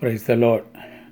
price the load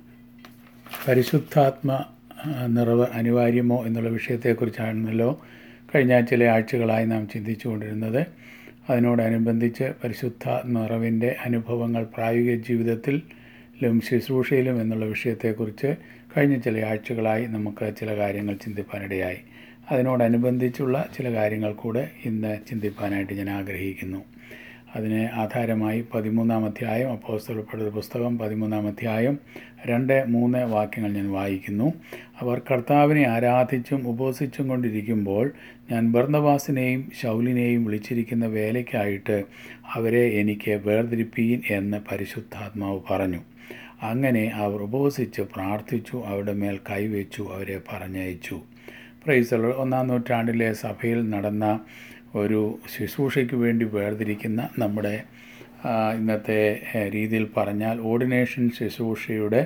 പരിശുദ്ധാത്മ ആ, നിറവ് അനിവാര്യമോ എന്നുള്ള വിഷയത്തെക്കുറിച്ചാണല്ലോ കഴിഞ്ഞ ചില ആഴ്ചകളായി നാം ചിന്തിച്ചുകൊണ്ടിരുന്നത് അതിനോടനുബന്ധിച്ച് പരിശുദ്ധാത്മ നിറവിൻ്റെ അനുഭവങ്ങൾ പ്രായോഗിക ജീവിതത്തിലും ശുശ്രൂഷയിലും എന്നുള്ള വിഷയത്തെക്കുറിച്ച് കഴിഞ്ഞ ചില ആഴ്ചകളായി നമുക്ക് ചില കാര്യങ്ങൾ ചിന്തിപ്പാനിടയായി അതിനോടനുബന്ധിച്ചുള്ള ചില കാര്യങ്ങൾ കൂടെ ഇന്ന് ചിന്തിപ്പാനായിട്ട് ഞാൻ ആഗ്രഹിക്കുന്നു അതിന് ആധാരമായി പതിമൂന്നാം അധ്യായം അപ്പോസ്തലപ്പെടുന്ന പുസ്തകം പതിമൂന്നാം അധ്യായം രണ്ട് മൂന്ന് വാക്യങ്ങൾ ഞാൻ വായിക്കുന്നു അവർ കർത്താവിനെ ആരാധിച്ചും ഉപവസിച്ചും കൊണ്ടിരിക്കുമ്പോൾ ഞാൻ ബർന്നവാസിനെയും ശൗലിനെയും വിളിച്ചിരിക്കുന്ന വേലയ്ക്കായിട്ട് അവരെ എനിക്ക് വേർതിരിപ്പീൻ എന്ന് പരിശുദ്ധാത്മാവ് പറഞ്ഞു അങ്ങനെ അവർ ഉപവസിച്ച് പ്രാർത്ഥിച്ചു അവരുടെ മേൽ കൈവച്ചു അവരെ പറഞ്ഞയച്ചു പ്രൈസൽ ഒന്നാം നൂറ്റാണ്ടിലെ സഭയിൽ നടന്ന ഒരു ശുശ്രൂഷയ്ക്ക് വേണ്ടി വേർതിരിക്കുന്ന നമ്മുടെ ആ, ഇന്നത്തെ ഏഹ്, രീതിയിൽ പറഞ്ഞാൽ ഓർഡിനേഷൻ ശുശ്രൂഷയുടെ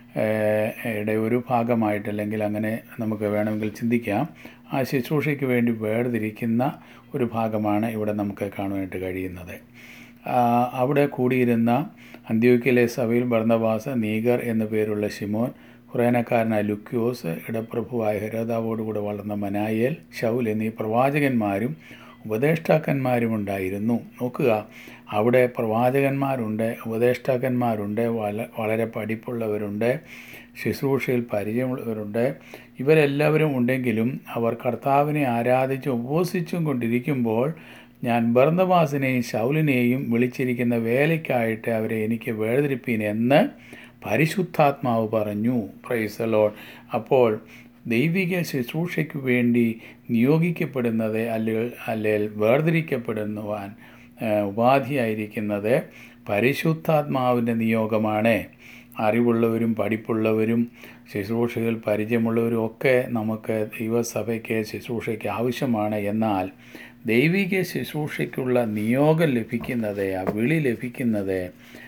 ഏഹ്, യുടെ ഒരു ഭാഗമായിട്ട് അല്ലെങ്കിൽ അങ്ങനെ നമുക്ക് വേണമെങ്കിൽ ചിന്തിക്കാം ആ ശുശ്രൂഷയ്ക്ക് വേണ്ടി വേർതിരിക്കുന്ന ഒരു ഭാഗമാണ് ഇവിടെ നമുക്ക് കാണുവാനായിട്ട് കഴിയുന്നത് ആ, അവിടെ കൂടിയിരുന്ന അന്ത്യോക്കിലെ സഭയിൽ ഭർണവാസ നീഗർ എന്നു പേരുള്ള ശിമോൻ കുറേനക്കാരനായ ലുക്യോസ് ഇടപ്രഭുവായ ഹെരോദാവോടുകൂടെ വളർന്ന മനായേൽ ഷൗൽ എന്നീ പ്രവാചകന്മാരും ഉപദേഷ്ടാക്കന്മാരും ഉണ്ടായിരുന്നു നോക്കുക അവിടെ പ്രവാചകന്മാരുണ്ട് ഉപദേഷ്ടാക്കന്മാരുണ്ട് വള വളരെ പഠിപ്പുള്ളവരുണ്ട് ശുശ്രൂഷയിൽ പരിചയമുള്ളവരുണ്ട് ഇവരെല്ലാവരും ഉണ്ടെങ്കിലും അവർ കർത്താവിനെ ആരാധിച്ച് ഉപവസിച്ചും കൊണ്ടിരിക്കുമ്പോൾ ഞാൻ ബർന്നവാസിനെയും ശൗലിനെയും വിളിച്ചിരിക്കുന്ന വേലയ്ക്കായിട്ട് അവരെ എനിക്ക് വേർതിരിപ്പീൻ എന്ന് പരിശുദ്ധാത്മാവ് പറഞ്ഞു പ്രൈസ് ലോഡ് അപ്പോൾ ദൈവിക ശുശ്രൂഷയ്ക്ക് വേണ്ടി നിയോഗിക്കപ്പെടുന്നത് അല്ലെങ്കിൽ അല്ലെങ്കിൽ വേർതിരിക്കപ്പെടുന്നുവാൻ ആ, ഉപാധിയായിരിക്കുന്നത് പരിശുദ്ധാത്മാവിൻ്റെ നിയോഗമാണ് അറിവുള്ളവരും പഠിപ്പുള്ളവരും ശുശ്രൂഷയിൽ പരിചയമുള്ളവരും ഒക്കെ നമുക്ക് ദൈവസഭയ്ക്ക് ശുശ്രൂഷയ്ക്ക് ആവശ്യമാണ് എന്നാൽ ദൈവിക ശുശ്രൂഷയ്ക്കുള്ള നിയോഗം ലഭിക്കുന്നത് ആ വിളി ലഭിക്കുന്നത്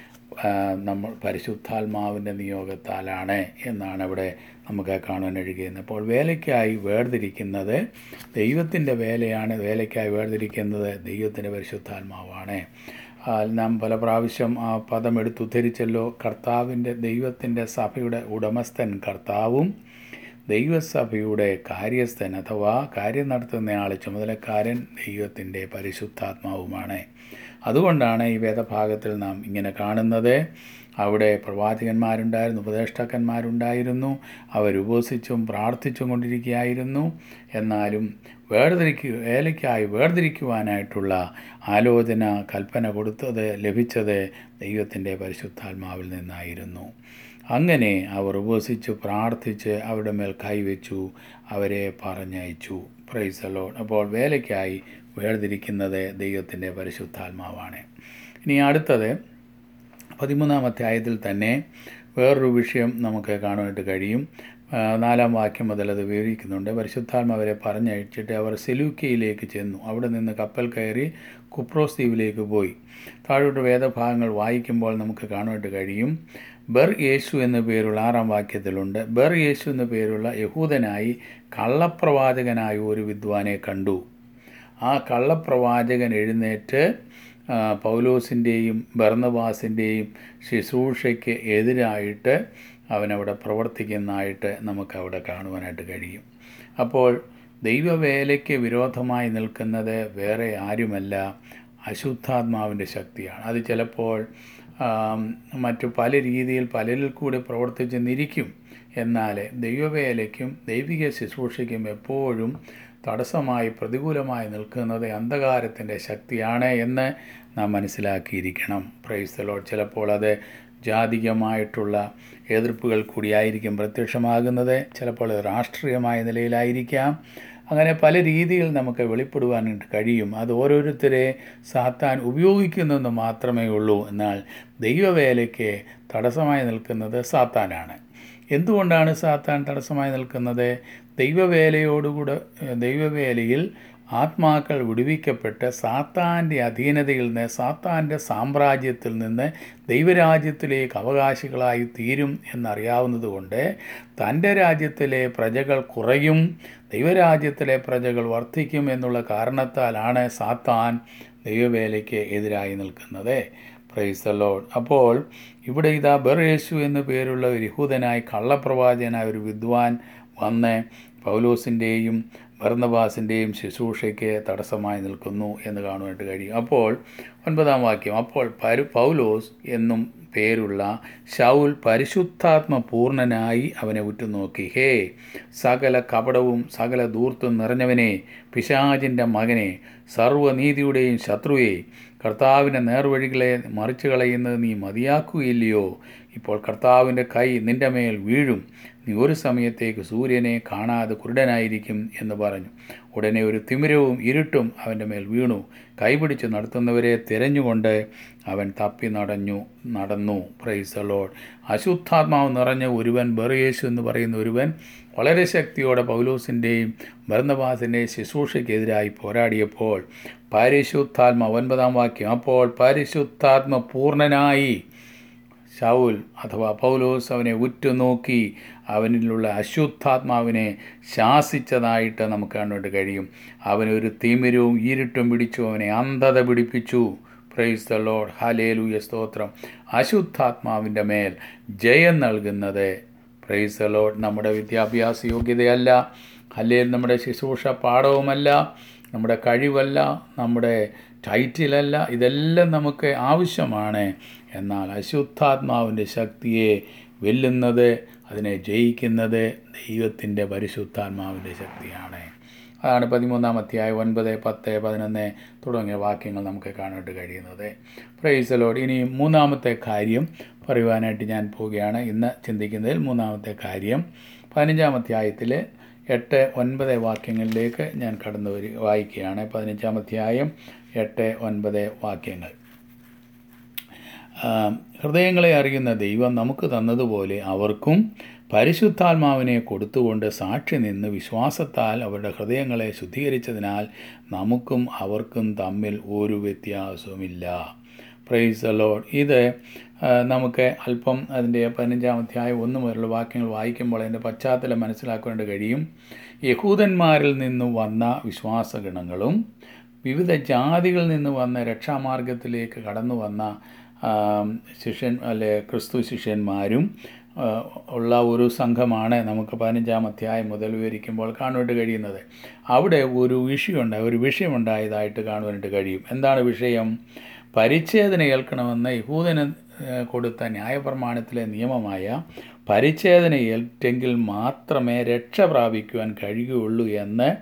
ആ, നമ്മൾ പരിശുദ്ധാത്മാവിൻ്റെ നിയോഗത്താലാണ് എന്നാണ് ഇവിടെ നമുക്ക് കാണാൻ കഴിയുന്നത് അപ്പോൾ വേലയ്ക്കായി വേർതിരിക്കുന്നത് ദൈവത്തിൻ്റെ വേലയാണ് വേലയ്ക്കായി വേർതിരിക്കുന്നത് ദൈവത്തിൻ്റെ പരിശുദ്ധാത്മാവാണ് ആ, നാം പല പ്രാവശ്യം ആ പദം എടുത്തുദ്ധരിച്ചല്ലോ കർത്താവിൻ്റെ ദൈവത്തിൻ്റെ സഭയുടെ ഉടമസ്ഥൻ കർത്താവും ദൈവസഭയുടെ കാര്യസ്ഥൻ അഥവാ കാര്യം നടത്തുന്നയാൾ ചുമതലക്കാരൻ ദൈവത്തിൻ്റെ പരിശുദ്ധാത്മാവുമാണ് അതുകൊണ്ടാണ് ഈ വേദഭാഗത്തിൽ നാം ഇങ്ങനെ കാണുന്നത് അവിടെ പ്രവാചകന്മാരുണ്ടായിരുന്നു ഉപദേഷ്ടാക്കന്മാരുണ്ടായിരുന്നു അവർ ഉപവസിച്ചും പ്രാർത്ഥിച്ചും കൊണ്ടിരിക്കുകയായിരുന്നു എന്നാലും വേർതിരിക്കുക വേലയ്ക്കായി വേർതിരിക്കുവാനായിട്ടുള്ള ആലോചന കൽപ്പന കൊടുത്തത് ലഭിച്ചത് ദൈവത്തിൻ്റെ പരിശുദ്ധാത്മാവിൽ നിന്നായിരുന്നു അങ്ങനെ അവർ ഉപവസിച്ച് പ്രാർത്ഥിച്ച് അവരുടെ മേൽ കൈവച്ചു അവരെ പറഞ്ഞയച്ചു പ്രൈസ് അലോൺ അപ്പോൾ വേലയ്ക്കായി വേർതിരിക്കുന്നത് ദൈവത്തിൻ്റെ പരിശുദ്ധാത്മാവാണ് ഇനി അടുത്തത് പതിമൂന്നാം അധ്യായത്തിൽ തന്നെ വേറൊരു വിഷയം നമുക്ക് കാണുവാനായിട്ട് കഴിയും ആ, നാലാം വാക്യം മുതൽ അത് വിവരിക്കുന്നുണ്ട് പരിശുദ്ധാത്മ അവരെ പറഞ്ഞയച്ചിട്ട് അവർ സെലൂക്കയിലേക്ക് ചെന്നു അവിടെ നിന്ന് കപ്പൽ കയറി കുപ്രോസ് ദ്വീപിലേക്ക് പോയി താഴോട്ട് വേദഭാഗങ്ങൾ വായിക്കുമ്പോൾ നമുക്ക് കാണുവാനായിട്ട് കഴിയും ബർ യേശു എന്ന പേരുള്ള ആറാം വാക്യത്തിലുണ്ട് ബർ യേശു എന്ന പേരുള്ള യഹൂദനായി കള്ളപ്രവാചകനായ ഒരു വിദ്വാനെ കണ്ടു ആ കള്ളപ്രവാചകൻ എഴുന്നേറ്റ് ആ, പൗലോസിൻ്റെയും ഭർണവാസിൻ്റെയും ശുശ്രൂഷയ്ക്ക് എതിരായിട്ട് അവനവിടെ പ്രവർത്തിക്കുന്നതായിട്ട് നമുക്കവിടെ കാണുവാനായിട്ട് കഴിയും അപ്പോൾ ദൈവവേലയ്ക്ക് വിരോധമായി നിൽക്കുന്നത് വേറെ ആരുമല്ല അശുദ്ധാത്മാവിൻ്റെ ശക്തിയാണ് അത് ചിലപ്പോൾ ആം, മറ്റു പല രീതിയിൽ പലരിൽ കൂടി പ്രവർത്തിച്ചെന്നിരിക്കും എന്നാൽ ദൈവവേലയ്ക്കും ദൈവിക ശുശ്രൂഷയ്ക്കും എപ്പോഴും തടസ്സമായി പ്രതികൂലമായി നിൽക്കുന്നത് അന്ധകാരത്തിൻ്റെ ശക്തിയാണ് എന്ന് നാം മനസ്സിലാക്കിയിരിക്കണം പ്രൈസ്തലോ ചിലപ്പോൾ അത് ജാതികമായിട്ടുള്ള എതിർപ്പുകൾ കൂടിയായിരിക്കും പ്രത്യക്ഷമാകുന്നത് ചിലപ്പോൾ അത് രാഷ്ട്രീയമായ നിലയിലായിരിക്കാം അങ്ങനെ പല രീതിയിൽ നമുക്ക് വെളിപ്പെടുവാനായിട്ട് കഴിയും അത് ഓരോരുത്തരെ സാത്താൻ ഉപയോഗിക്കുന്നെന്ന് മാത്രമേ ഉള്ളൂ എന്നാൽ ദൈവവേലയ്ക്ക് തടസ്സമായി നിൽക്കുന്നത് സാത്താനാണ് എന്തുകൊണ്ടാണ് സാത്താൻ തടസ്സമായി നിൽക്കുന്നത് ദൈവവേലയോടുകൂടെ ഏഹ്, ദൈവവേലയിൽ ആത്മാക്കൾ വിടുവിക്കപ്പെട്ട് സാത്താൻ്റെ അധീനതയിൽ നിന്ന് സാത്താൻ്റെ സാമ്രാജ്യത്തിൽ നിന്ന് ദൈവരാജ്യത്തിലേക്ക് അവകാശികളായി തീരും എന്നറിയാവുന്നതുകൊണ്ട് തൻ്റെ രാജ്യത്തിലെ പ്രജകൾ കുറയും ദൈവരാജ്യത്തിലെ പ്രജകൾ വർദ്ധിക്കും എന്നുള്ള കാരണത്താലാണ് സാത്താൻ ദൈവവേലയ്ക്ക് എതിരായി നിൽക്കുന്നത് പ്രൈസ് ദ ലോഡ് അപ്പോൾ ഇവിടെ ഇതാ ബെറേശു എന്നു പേരുള്ള ഒരു യഹൂദനായി കള്ളപ്രവാചകനായ ഒരു വിദ്വാൻ വന്ന് പൗലോസിൻ്റെയും ഭർണബാസിൻ്റെയും ശുശ്രൂഷയ്ക്ക് തടസ്സമായി നിൽക്കുന്നു എന്ന് കാണുവാനായിട്ട് കഴിയും അപ്പോൾ ഒൻപതാം വാക്യം അപ്പോൾ പരു പൗലോസ് എന്നും പേരുള്ള ശൗൽ പരിശുദ്ധാത്മ പൂർണ്ണനായി അവനെ ഉറ്റുനോക്കി ഹേ സകല കപടവും സകല ദൂർത്തും നിറഞ്ഞവനെ പിശാചിൻ്റെ മകനെ സർവ്വനീതിയുടെയും ശത്രുവെ കർത്താവിൻ്റെ നേർവഴികളെ മറിച്ചു കളയുന്നത് നീ മതിയാക്കുകയില്ലയോ ഇപ്പോൾ കർത്താവിൻ്റെ കൈ നിന്റെ മേൽ വീഴും നീ ഒരു സമയത്തേക്ക് സൂര്യനെ കാണാതെ കുരുടനായിരിക്കും എന്ന് പറഞ്ഞു ഉടനെ ഒരു തിമിരവും ഇരുട്ടും അവൻ്റെ മേൽ വീണു കൈപിടിച്ച് നടത്തുന്നവരെ തിരഞ്ഞുകൊണ്ട് അവൻ തപ്പി നടഞ്ഞു നടന്നു പ്രൈസ് ലോഡ് അശുദ്ധാത്മാവ് നിറഞ്ഞ ഒരുവൻ ബെറിയേശു എന്ന് പറയുന്ന ഒരുവൻ വളരെ ശക്തിയോടെ പൗലോസിൻ്റെയും ഭരണവാസിൻ്റെയും ശുശ്രൂഷയ്ക്കെതിരായി പോരാടിയപ്പോൾ പരിശുദ്ധാത്മ ഒൻപതാം വാക്യം അപ്പോൾ പരിശുദ്ധാത്മ പൂർണ്ണനായി ശൗൽ അഥവാ പൗലോസ് അവനെ ഉറ്റുനോക്കി അവനിലുള്ള അശുദ്ധാത്മാവിനെ ശാസിച്ചതായിട്ട് നമുക്ക് കാണുവാൻ കഴിയും അവനൊരു തിമിരവും ഇരുട്ടും പിടിച്ചു അവനെ അന്ധത പിടിപ്പിച്ചു പ്രൈസ് ദ ലോഡ് ഹലേലൂയ സ്തോത്രം അശുദ്ധാത്മാവിൻ്റെ മേൽ ജയം നൽകുന്നത് പ്രൈസ് ദ ലോഡ് നമ്മുടെ വിദ്യാഭ്യാസ യോഗ്യതയല്ല അല്ലെങ്കിൽ നമ്മുടെ ശുശ്രൂഷ പാഠവുമല്ല നമ്മുടെ കഴിവല്ല നമ്മുടെ ടൈറ്റിലല്ല ഇതെല്ലാം നമുക്ക് ആവശ്യമാണ് എന്നാൽ അശുദ്ധാത്മാവിൻ്റെ ശക്തിയെ വെല്ലുന്നത് അതിനെ ജയിക്കുന്നത് ദൈവത്തിൻ്റെ പരിശുദ്ധാത്മാവിൻ്റെ ശക്തിയാണ് അതാണ് പതിമൂന്നാം അധ്യായം ഒൻപത് പത്ത് പതിനൊന്ന് തുടങ്ങിയ വാക്യങ്ങൾ നമുക്ക് കാണാനായിട്ട് കഴിയുന്നത് പ്രൈസലോട് ഇനി മൂന്നാമത്തെ കാര്യം പറയുവാനായിട്ട് ഞാൻ പോവുകയാണ് ഇന്ന് ചിന്തിക്കുന്നതിൽ മൂന്നാമത്തെ കാര്യം പതിനഞ്ചാം അധ്യായത്തിൽ എട്ട് ഒൻപത് വാക്യങ്ങളിലേക്ക് ഞാൻ കടന്നു വരി വായിക്കുകയാണ് പതിനഞ്ചാം അധ്യായം എട്ട് ഒൻപത് വാക്യങ്ങൾ ഹൃദയങ്ങളെ അറിയുന്ന ദൈവം നമുക്ക് തന്നതുപോലെ അവർക്കും പരിശുദ്ധാത്മാവിനെ കൊടുത്തുകൊണ്ട് സാക്ഷി നിന്ന് വിശ്വാസത്താൽ അവരുടെ ഹൃദയങ്ങളെ ശുദ്ധീകരിച്ചതിനാൽ നമുക്കും അവർക്കും തമ്മിൽ ഒരു വ്യത്യാസവുമില്ല പ്രൈസ് ദ ലോഡ് ഇത് നമുക്ക് അല്പം അതിൻ്റെ പതിനഞ്ചാം അധ്യായം ഒന്ന് മുതലുള്ള വാക്യങ്ങൾ വായിക്കുമ്പോൾ അതിൻ്റെ പശ്ചാത്തലം മനസ്സിലാക്കേണ്ട കഴിയും യഹൂദന്മാരിൽ നിന്ന് വന്ന വിശ്വാസഗണങ്ങളും വിവിധ ജാതികളിൽ നിന്ന് വന്ന രക്ഷാമാർഗത്തിലേക്ക് കടന്നു വന്ന ശിഷ്യൻ അല്ലെ ക്രിസ്തു ശിഷ്യന്മാരും ഉള്ള ഒരു സംഘമാണ് നമുക്ക് പതിനഞ്ചാം അധ്യായം മുതൽ വിവരിക്കുമ്പോൾ കാണുവാനായിട്ട് കഴിയുന്നത് അവിടെ ഒരു വിഷയമുണ്ടായി ഒരു വിഷയമുണ്ടായതായിട്ട് കാണുവാനായിട്ട് കഴിയും എന്താണ് വിഷയം പരിച്ഛേദന ഏൽക്കണമെന്ന് യഹൂദന് കൊടുത്ത ന്യായപ്രമാണത്തിലെ നിയമമായ പരിച്ഛേദന ഏൽറ്റെങ്കിൽ മാത്രമേ രക്ഷ പ്രാപിക്കുവാൻ കഴിയുകയുള്ളൂ എന്ന്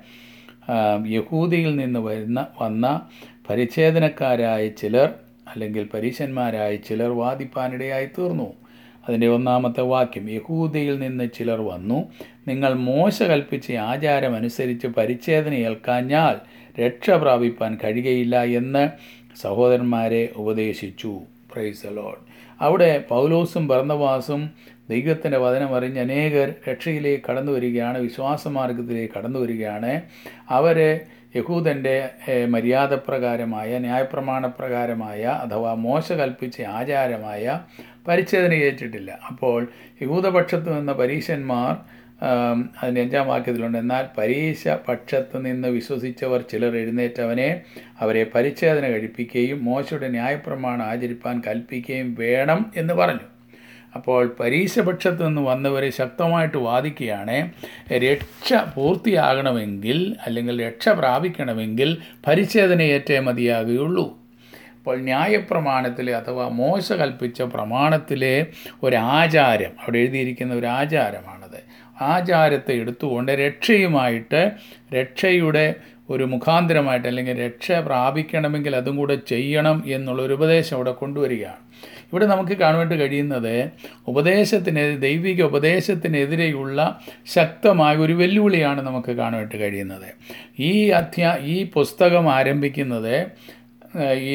യഹൂദിയിൽ നിന്ന് വരുന്ന വന്ന പരിച്ഛേദനക്കാരായ ചിലർ അല്ലെങ്കിൽ പരീശന്മാരായ ചിലർ വാദിപ്പാനിടയായി തീർന്നു അതിൻ്റെ ഒന്നാമത്തെ വാക്യം യഹൂദയിൽ നിന്ന് ചിലർ വന്നു നിങ്ങൾ മോശ കൽപ്പിച്ച ആചാരം അനുസരിച്ച് പരിച്ഛേദന ഏൽക്കാഞ്ഞാൽ രക്ഷ പ്രാപിപ്പാൻ കഴിയുകയില്ല എന്ന് സഹോദരന്മാരെ ഉപദേശിച്ചു പ്രൈസ് ലോഡ് അവിടെ പൗലോസും ഭർണവാസും ദൈവത്തിൻ്റെ വചനം അറിഞ്ഞ് അനേകർ രക്ഷയിലേക്ക് കടന്നു വരികയാണ് വിശ്വാസമാർഗത്തിലേക്ക് കടന്നു വരികയാണ് അവർ യഹൂദൻ്റെ മര്യാദപ്രകാരമായ ന്യായപ്രമാണപ്രകാരമായ അഥവാ മോശ കൽപ്പിച്ച ആചാരമായ പരിച്ഛേദന ഏറ്റിട്ടില്ല അപ്പോൾ യഹൂദപക്ഷത്ത് നിന്ന പരീശന്മാർ അതിൻ്റെ അഞ്ചാം വാക്യത്തിലുണ്ട് എന്നാൽ പരീശ പക്ഷത്ത് നിന്ന് വിശ്വസിച്ചവർ ചിലർ എഴുന്നേറ്റവനെ അവരെ പരിച്ഛേദന കഴിപ്പിക്കുകയും മോശയുടെ ന്യായപ്രമാണം ആചരിപ്പാൻ കൽപ്പിക്കുകയും വേണം എന്ന് പറഞ്ഞു അപ്പോൾ പരീക്ഷപക്ഷത്ത് നിന്ന് വന്നവരെ ശക്തമായിട്ട് വാദിക്കുകയാണ് രക്ഷ പൂർത്തിയാകണമെങ്കിൽ അല്ലെങ്കിൽ രക്ഷ പ്രാപിക്കണമെങ്കിൽ പരിച്ഛേദനയേറ്റേ മതിയാകുകയുള്ളൂ അപ്പോൾ ന്യായപ്രമാണത്തിലെ അഥവാ മോശ കൽപ്പിച്ച പ്രമാണത്തിലെ ഒരാചാരം അവിടെ എഴുതിയിരിക്കുന്ന ഒരു ആചാരമാണത് ആചാരത്തെ എടുത്തുകൊണ്ട് രക്ഷയുമായിട്ട് രക്ഷയുടെ ഒരു മുഖാന്തരമായിട്ട് അല്ലെങ്കിൽ രക്ഷ പ്രാപിക്കണമെങ്കിൽ അതും കൂടെ ചെയ്യണം എന്നുള്ളൊരു ഉപദേശം അവിടെ കൊണ്ടുവരികയാണ് ഇവിടെ നമുക്ക് കാണുവാൻ കഴിയുന്നത് ഉപദേശത്തിന് ദൈവിക ഉപദേശത്തിനെതിരെയുള്ള ശക്തമായ ഒരു വെല്ലുവിളിയാണ് നമുക്ക് കാണുവാൻ കഴിയുന്നത് ഈ അധ്യാ ഈ പുസ്തകം ആരംഭിക്കുന്നത് ഈ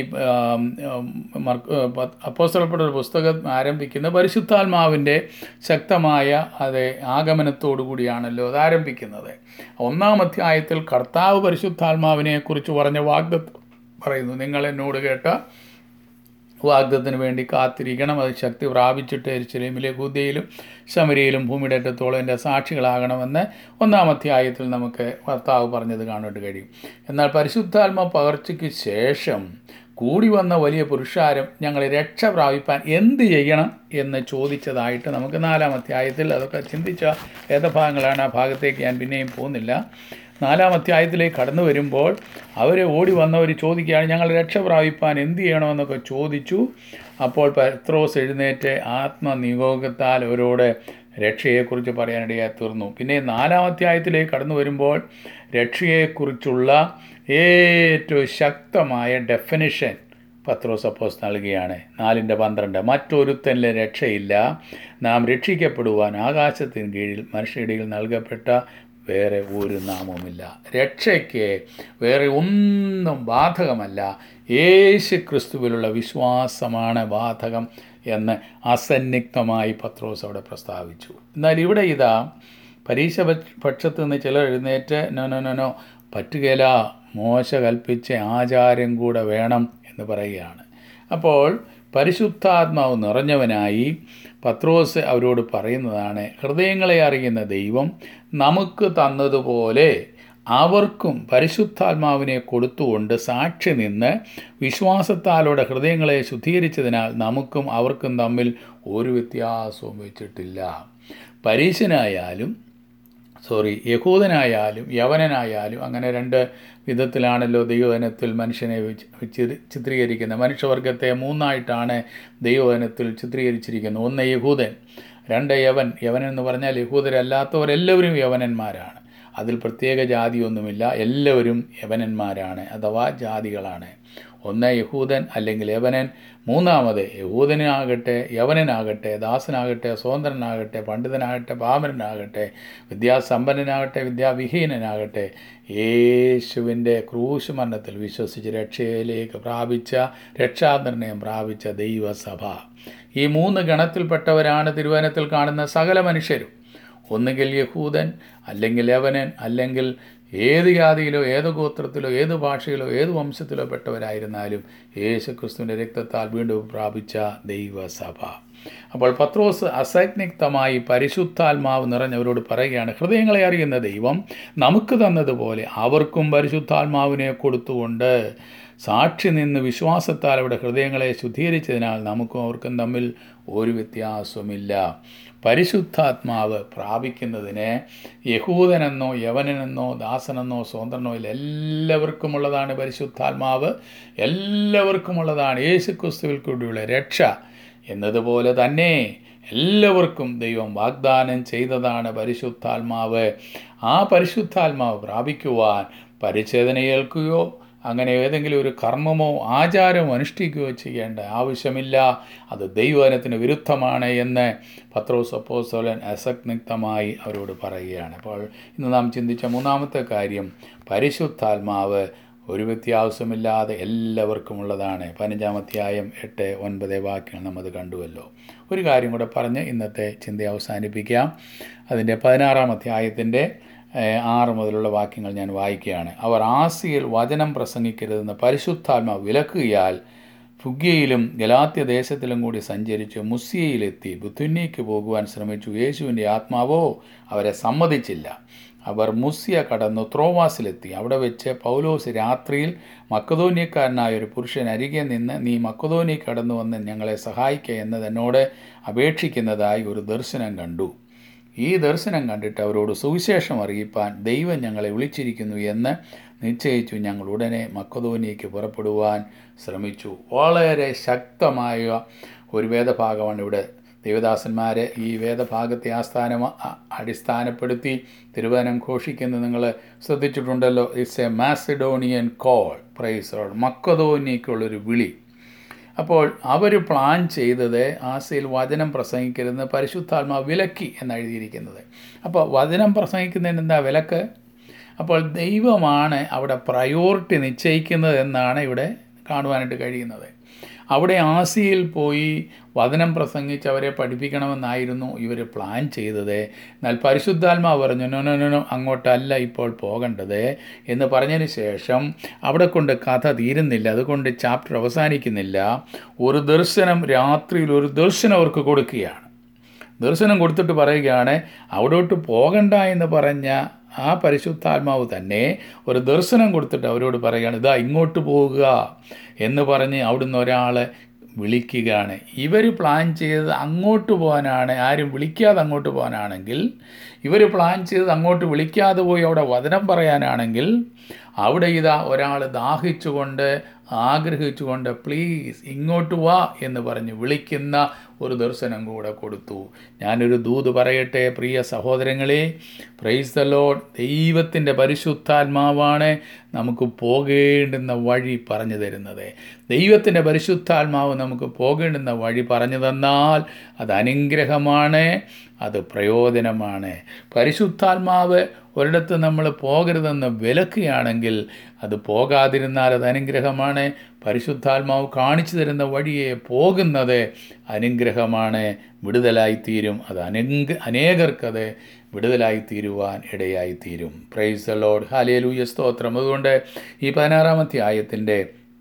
അപ്പോസ്തലപ്പെട്ട ഒരു പുസ്തകം ആരംഭിക്കുന്ന പരിശുദ്ധാത്മാവിൻ്റെ ശക്തമായ അത് ആഗമനത്തോടു കൂടിയാണല്ലോ അത് ആരംഭിക്കുന്നത് ഒന്നാം അധ്യായത്തിൽ കർത്താവ് പരിശുദ്ധാത്മാവിനെക്കുറിച്ച് പറഞ്ഞ വാഗ്ദത്ത് പറയുന്നു നിങ്ങൾ എന്നോട് കേട്ട വാഗ്ദത്തിന് വേണ്ടി കാത്തിരിക്കണം അത് ശക്തി പ്രാപിച്ചിട്ട് എരിശിലേമിലെ ഹുദയിലും ശമരിയിലും ഭൂമിയുടെ അറ്റത്തോളം എൻ്റെ സാക്ഷികളാകണമെന്ന് ഒന്നാം അധ്യായത്തിൽ നമുക്ക് ഭർത്താവ് പറഞ്ഞത് കാണാനായിട്ട് കഴിയും എന്നാൽ പരിശുദ്ധാത്മ പകർച്ചയ്ക്ക് ശേഷം കൂടി വന്ന വലിയ പുരുഷാരം ഞങ്ങളെ രക്ഷ പ്രാപിപ്പാൻ എന്ത് ചെയ്യണം എന്ന് ചോദിച്ചതായിട്ട് നമുക്ക് നാലാം അധ്യായത്തിൽ അതൊക്കെ ചിന്തിച്ച വേദഭാഗങ്ങളാണ് ആ ഭാഗത്തേക്ക് ഞാൻ പിന്നെയും പോകുന്നില്ല നാലാം അധ്യായത്തിലേക്ക് കടന്നു വരുമ്പോൾ അവർ ഓടി വന്നവർ ചോദിക്കുകയാണ് ഞങ്ങൾ രക്ഷ പ്രാപിപ്പാൻ എന്ത് ചെയ്യണമെന്നൊക്കെ ചോദിച്ചു അപ്പോൾ പത്രോസ് എഴുന്നേറ്റ് ആത്മനിയോഗത്താൽ അവരോട് രക്ഷയെക്കുറിച്ച് പറയാനിടയായി തീർന്നു പിന്നെ നാലാം അധ്യായത്തിലേക്ക് കടന്നു വരുമ്പോൾ രക്ഷയെക്കുറിച്ചുള്ള ഏറ്റവും ശക്തമായ ഡെഫിനിഷൻ പത്രോസ് അപ്പോസ് നൽകുകയാണ് നാലിൻ്റെ പന്ത്രണ്ട് മറ്റൊരുത്തനിലെ രക്ഷയില്ല നാം രക്ഷിക്കപ്പെടുവാൻ ആകാശത്തിന് കീഴിൽ മനുഷ്യരിടയിൽ നൽകപ്പെട്ട വേറെ ഒരു നാമവുമില്ല രക്ഷയ്ക്ക് വേറെ ഒന്നും ബാധകമല്ല യേശു ക്രിസ്തുവിലുള്ള വിശ്വാസമാണ് ബാധകം എന്ന് അസന്നിഗ്ധമായി പത്രോസ് അവിടെ പ്രസ്താവിച്ചു എന്നാൽ ഇവിടെ ഇതാ പരീക്ഷ പക്ഷത്ത് നിന്ന് ചിലർ എഴുന്നേറ്റ് നോ നോ നോ നോ പറ്റുകയില്ല മോശ കൽപ്പിച്ച ആചാരം കൂടെ വേണം എന്ന് പറയുകയാണ് അപ്പോൾ പരിശുദ്ധാത്മാവ് നിറഞ്ഞവനായി പത്രോസ് അവരോട് പറയുന്നതാണ് ഹൃദയങ്ങളെ അറിയുന്ന ദൈവം നമുക്ക് തന്നതുപോലെ അവർക്കും പരിശുദ്ധാത്മാവിനെ കൊടുത്തുകൊണ്ട് സാക്ഷി നിന്ന് വിശ്വാസത്താലോടെ ഹൃദയങ്ങളെ ശുദ്ധീകരിച്ചതിനാൽ നമുക്കും അവർക്കും തമ്മിൽ ഒരു വ്യത്യാസവും വെച്ചിട്ടില്ല പരീശനായാലും സോറി യഹൂദനായാലും യവനനായാലും അങ്ങനെ രണ്ട് വിധത്തിലാണല്ലോ ദൈവവനത്തിൽ മനുഷ്യനെ ചിത്രീകരിക്കുന്നത് മനുഷ്യവർഗത്തെ മൂന്നായിട്ടാണ് ദൈവവനത്തിൽ ചിത്രീകരിച്ചിരിക്കുന്നത് ഒന്ന് യഹൂദൻ രണ്ട് യവൻ യവൻ എന്ന് പറഞ്ഞാൽ യഹൂദരല്ലാത്തവരെല്ലാവരും യവനന്മാരാണ് അതിൽ പ്രത്യേക ജാതിയൊന്നുമില്ല എല്ലാവരും യവനന്മാരാണ് അഥവാ ജാതികളാണ് ഒന്ന് യഹൂദൻ അല്ലെങ്കിൽ യവനൻ മൂന്നാമത് യഹൂദനാകട്ടെ യവനനാകട്ടെ ദാസനാകട്ടെ സ്വതന്ത്രനാകട്ടെ പണ്ഡിതനാകട്ടെ പാമരനാകട്ടെ വിദ്യാസമ്പന്നനാകട്ടെ വിദ്യാവിഹീനനാകട്ടെ യേശുവിൻ്റെ ക്രൂശ് മരണത്തിൽ വിശ്വസിച്ച് രക്ഷയിലേക്ക് പ്രാപിച്ച രക്ഷാനിർണയം പ്രാപിച്ച ദൈവസഭ ഈ മൂന്ന് ഗണത്തിൽപ്പെട്ടവരാണ് തിരുവനത്തിൽ കാണുന്ന സകല മനുഷ്യരും ഒന്നുകിൽ യഹൂദൻ അല്ലെങ്കിൽ യവനൻ അല്ലെങ്കിൽ ഏത് ജാതിയിലോ ഏത് ഗോത്രത്തിലോ ഏത് ഭാഷയിലോ ഏത് വംശത്തിലോ പെട്ടവരായിരുന്നാലും യേശു ക്രിസ്തുവിൻ്റെ രക്തത്താൽ വീണ്ടും പ്രാപിച്ച ദൈവസഭ അപ്പോൾ പത്രോസ് അസഗ്നിഗ്ധമായി പരിശുദ്ധാത്മാവ് നിറഞ്ഞവരോട് പറയുകയാണ് ഹൃദയങ്ങളെ അറിയുന്ന ദൈവം നമുക്ക് തന്നതുപോലെ അവർക്കും പരിശുദ്ധാത്മാവിനെ കൊടുത്തുകൊണ്ട് സാക്ഷി നിന്ന് വിശ്വാസത്താൽ അവിടെ ഹൃദയങ്ങളെ ശുദ്ധീകരിച്ചതിനാൽ നമുക്കും അവർക്കും തമ്മിൽ ഒരു വ്യത്യാസവുമില്ല പരിശുദ്ധാത്മാവ് പ്രാപിക്കുന്നതിന് യഹൂദനെന്നോ യവനനെന്നോ ദാസനെന്നോ സ്വതന്ത്രനോ ഇല്ല എല്ലാവർക്കുമുള്ളതാണ് പരിശുദ്ധാത്മാവ് എല്ലാവർക്കുമുള്ളതാണ് യേശുക്രിസ്തുവിൽ കൂടിയുള്ള രക്ഷ എന്നതുപോലെ തന്നെ എല്ലാവർക്കും ദൈവം വാഗ്ദാനം ചെയ്തതാണ് പരിശുദ്ധാത്മാവ് ആ പരിശുദ്ധാത്മാവ് പ്രാപിക്കുവാൻ പരിച്ഛേദന ഏൽക്കുകയോ അങ്ങനെ ഏതെങ്കിലും ഒരു കർമ്മമോ ആചാരമോ അനുഷ്ഠിക്കുകയോ ചെയ്യേണ്ട ആവശ്യമില്ല അത് ദൈവവനത്തിന് വിരുദ്ധമാണ് എന്ന് പത്രോസ് അപ്പോസ്തോലൻ അസഗ്നിഗ്ധമായി അവരോട് പറയുകയാണ് അപ്പോൾ ഇന്ന് നാം ചിന്തിച്ച മൂന്നാമത്തെ കാര്യം പരിശുദ്ധാത്മാവ് ഒരു വ്യത്യാസമില്ലാതെ എല്ലാവർക്കും ഉള്ളതാണ് പതിനഞ്ചാം അധ്യായം എട്ട് ഒൻപത് വാക്യങ്ങൾ നമ്മത് കണ്ടുവല്ലോ ഒരു കാര്യം കൂടെ പറഞ്ഞ് ഇന്നത്തെ ചിന്ത അവസാനിപ്പിക്കാം അതിൻ്റെ പതിനാറാം അധ്യായത്തിൻ്റെ ആറ് മുതലുള്ള വാക്യങ്ങൾ ഞാൻ വായിക്കുകയാണ് അവർ ആസിയിൽ വചനം പ്രസംഗിക്കരുതെന്ന് പരിശുദ്ധാത്മാ വിലക്കുകയാൽ ഫുഗ്യയിലും ഗലാത്യ ദേശത്തിലും കൂടി സഞ്ചരിച്ച് മുസിയയിലെത്തി ബുദ്ധുന്നയ്ക്ക് പോകുവാൻ ശ്രമിച്ചു യേശുവിൻ്റെ ആത്മാവോ അവരെ സമ്മതിച്ചില്ല അവർ മുസിയ കടന്നു ത്രോവാസിലെത്തി അവിടെ വെച്ച് പൗലോസ് രാത്രിയിൽ മക്കതോന്യക്കാരനായ ഒരു പുരുഷൻ അരികെ നിന്ന് നീ മക്കതോന്യ കടന്നു വന്ന് ഞങ്ങളെ സഹായിക്കുക എന്നത് എന്നോട് അപേക്ഷിക്കുന്നതായി ഒരു ദർശനം കണ്ടു ഈ ദർശനം കണ്ടിട്ട് അവരോട് സുവിശേഷം അറിയിപ്പാൻ ദൈവം ഞങ്ങളെ വിളിച്ചിരിക്കുന്നു എന്ന് നിശ്ചയിച്ചു ഞങ്ങൾ ഉടനെ മക്കതോനിയയ്ക്ക് പുറപ്പെടുവാൻ ശ്രമിച്ചു വളരെ ശക്തമായ ഒരു വേദഭാഗമാണ് ഇവിടെ ദേവദാസന്മാരെ ഈ വേദഭാഗത്തെ ആസ്ഥാനം അടിസ്ഥാനപ്പെടുത്തി തിരുവനം ഘോഷിക്കുന്നത് നിങ്ങൾ ശ്രദ്ധിച്ചിട്ടുണ്ടല്ലോ it's a Macedonian call praise മക്കതോനിയയ്ക്കുള്ളൊരു വിളി അപ്പോൾ അവർ പ്ലാൻ ചെയ്തത് ആസയിൽ വചനം പ്രസംഗിക്കരുതെന്ന് പരിശുദ്ധാത്മാ വിലക്കി എന്നെഴുതിയിരിക്കുന്നത് അപ്പോൾ വചനം പ്രസംഗിക്കുന്നതിന് എന്താ വിലക്ക് അപ്പോൾ ദൈവമാണ് അവിടെ പ്രയോറിറ്റി നിശ്ചയിക്കുന്നത് എന്നാണ് ഇവിടെ കാണുവാനായിട്ട് കഴിയുന്നത് അവിടെ ആസിയിൽ പോയി വചനം പ്രസംഗിച്ച് അവരെ പഠിപ്പിക്കണമെന്നായിരുന്നു ഇവർ പ്ലാൻ ചെയ്തത് എന്നാൽ പരിശുദ്ധാത്മാവ് പറഞ്ഞു നോ നോ നോ അങ്ങോട്ടല്ല ഇപ്പോൾ പോകേണ്ടത് എന്ന് പറഞ്ഞതിന് ശേഷം അവിടെ കൊണ്ട് കഥ തീരുന്നില്ല അതുകൊണ്ട് ചാപ്റ്റർ അവസാനിക്കുന്നില്ല ഒരു ദർശനം രാത്രിയിൽ ഒരു ദർശനം അവർക്ക് കൊടുക്കുകയാണ് ദർശനം കൊടുത്തിട്ട് പറയുകയാണ് അവിടോട്ട് പോകണ്ട എന്ന് പറഞ്ഞ ആ പരിശുദ്ധാത്മാവ് തന്നെ ഒരു ദർശനം കൊടുത്തിട്ട് അവരോട് പറയുകയാണ് ഇതാ ഇങ്ങോട്ട് പോകുക എന്ന് പറഞ്ഞ് അവിടുന്ന് ഒരാളെ വിളിക്കുകയാണ് ഇവർ പ്ലാൻ ചെയ്തത് അങ്ങോട്ട് പോകാനാണ് ആരും വിളിക്കാതെ അങ്ങോട്ട് പോകാനാണെങ്കിൽ ഇവർ പ്ലാൻ ചെയ്തത് അങ്ങോട്ട് വിളിക്കാതെ പോയി അവിടെ വചനം പറയാനാണെങ്കിൽ അവിടെ ഇതാ ഒരാൾ ദാഹിച്ചുകൊണ്ട് ആഗ്രഹിച്ചുകൊണ്ട് പ്ലീസ് ഇങ്ങോട്ട് വാ എന്ന് പറഞ്ഞ് വിളിക്കുന്ന ഒരു ദർശനം കൂടെ കൊടുത്തു ഞാനൊരു ദൂത് പറയട്ടെ പ്രിയ സഹോദരങ്ങളെ പ്രൈസ് ദ ലോഡ് ദൈവത്തിൻ്റെ പരിശുദ്ധാത്മാവാണ് നമുക്ക് പോകേണ്ടുന്ന വഴി പറഞ്ഞു തരുന്നത് ദൈവത്തിൻ്റെ പരിശുദ്ധാത്മാവ് നമുക്ക് പോകേണ്ടുന്ന വഴി പറഞ്ഞു തന്നാൽ അത് അനുഗ്രഹമാണ് അത് പ്രയോജനമാണ് പരിശുദ്ധാത്മാവ് ഒരിടത്ത് നമ്മൾ പോകരുതെന്ന് വിലക്കുകയാണെങ്കിൽ അത് പോകാതിരുന്നാൽ അത് അനുഗ്രഹമാണ് പരിശുദ്ധാത്മാവ് കാണിച്ചു തരുന്ന വഴിയെ പോകുന്നത് അനുഗ്രഹമാണ് വിടുതലായിത്തീരും അത് അനങ്ക അനേകർക്കത് വിടുതലായിത്തീരുവാൻ ഇടയായിത്തീരും പ്രൈസ് ദ ലോഡ് ഹാലേലൂയ സ്തോത്രം അതുകൊണ്ട് ഈ പതിനാറാം അധ്യായത്തിൻ്റെ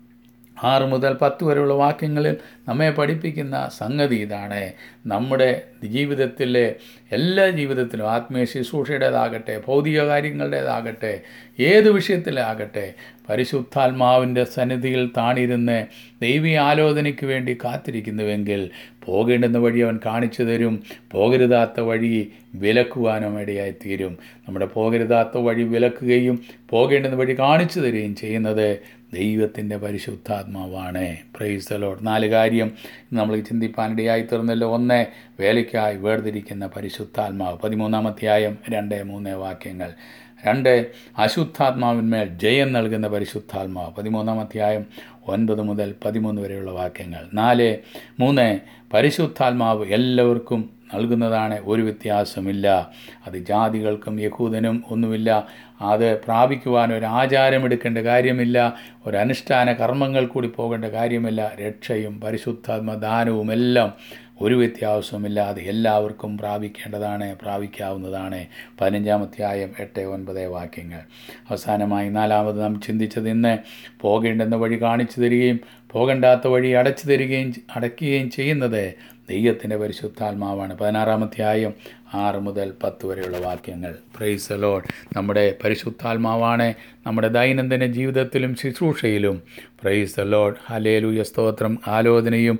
ആറ് മുതൽ പത്ത് വരെയുള്ള വാക്യങ്ങളിൽ നമ്മെ പഠിപ്പിക്കുന്ന സംഗതി ഇതാണ് നമ്മുടെ ജീവിതത്തിലെ എല്ലാ ജീവിതത്തിലും ആത്മീയ ശുശ്രൂഷയുടേതാകട്ടെ ഭൗതിക കാര്യങ്ങളുടേതാകട്ടെ ഏത് വിഷയത്തിലാകട്ടെ പരിശുദ്ധാത്മാവിൻ്റെ സന്നിധിയിൽ താണിരുന്ന് ദൈവീയ ആലോചനയ്ക്ക് വേണ്ടി കാത്തിരിക്കുന്നുവെങ്കിൽ പോകേണ്ടുന്ന വഴി അവൻ കാണിച്ചു തരും പോകരുതാത്ത വഴി വിലക്കുവാനും ഇടയായി തീരും നമ്മുടെ പോകരുതാത്ത വഴി വിലക്കുകയും പോകേണ്ടുന്ന വഴി കാണിച്ചു തരികയും ചെയ്യുന്നത് ദൈവത്തിൻ്റെ പരിശുദ്ധാത്മാവാണ് പ്രൈസ് ദ ലോഡ് നാല് കാര്യം നമ്മൾ ചിന്തിപ്പാനിടയായി തീർന്നല്ലോ ഒന്ന് വേലയ്ക്കായി വേർതിരിക്കുന്ന പരിശുദ്ധാത്മാവ് പതിമൂന്നാം അധ്യായം രണ്ട് മൂന്ന് വാക്യങ്ങൾ രണ്ട് അശുദ്ധാത്മാവിന്മേൽ ജയം നൽകുന്ന പരിശുദ്ധാത്മാവ് പതിമൂന്നാം അധ്യായം ഒൻപത് മുതൽ പതിമൂന്ന് വരെയുള്ള വാക്യങ്ങൾ നാല് മൂന്ന് പരിശുദ്ധാത്മാവ് എല്ലാവർക്കും നൽകുന്നതാണ് ഒരു വ്യത്യാസമില്ല അത് ജാതികൾക്കും യഹൂദനും ഒന്നുമില്ല അത് പ്രാപിക്കുവാൻ ഒരു ആചാരമെടുക്കേണ്ട കാര്യമില്ല ഒരു അനുഷ്ഠാന കർമ്മങ്ങൾ കൂടി പോകേണ്ട കാര്യമില്ല രക്ഷയും പരിശുദ്ധാത്മദാനവും എല്ലാം ഒരു വ്യത്യാസവുമില്ലാതെ എല്ലാവർക്കും പ്രാപിക്കേണ്ടതാണ് പ്രാപിക്കാവുന്നതാണ് പതിനഞ്ചാമധ്യായം എട്ട് ഒൻപത് വാക്യങ്ങൾ അവസാനമായി നാലാമത് നാം ചിന്തിച്ചത് ഇന്ന് പോകേണ്ടെന്ന വഴി കാണിച്ചു തരികയും പോകണ്ടാത്ത വഴി അടച്ചു തരികയും അടയ്ക്കുകയും ചെയ്യുന്നത് ദൈവത്തിൻ്റെ പരിശുദ്ധാത്മാവാണ് പതിനാറാമധ്യായം ആറ് മുതൽ പത്ത് വരെയുള്ള വാക്യങ്ങൾ പ്രൈസ് ലോഡ് നമ്മുടെ പരിശുദ്ധാത്മാവാണ് നമ്മുടെ ദൈനംദിന ജീവിതത്തിലും ശുശ്രൂഷയിലും പ്രൈസ് ലോഡ് ഹലേലുയ സ്തോത്രം ആലോചനയും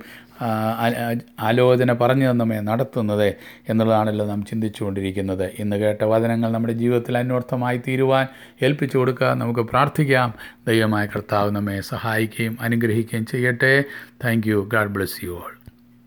ആലോചന പറഞ്ഞു നമ്മെ നടത്തുന്നത് എന്നുള്ളതാണല്ലോ നാം ചിന്തിച്ചുകൊണ്ടിരിക്കുന്നത് ഇന്ന് കേട്ട വചനങ്ങൾ നമ്മുടെ ജീവിതത്തിൽ അന്വർത്ഥമായി തീരുവാൻ ഏൽപ്പിച്ചു കൊടുക്കുക നമുക്ക് പ്രാർത്ഥിക്കാം ദൈവമായ കർത്താവ് നമ്മെ സഹായിക്കുകയും അനുഗ്രഹിക്കുകയും ചെയ്യട്ടെ thank you God bless you all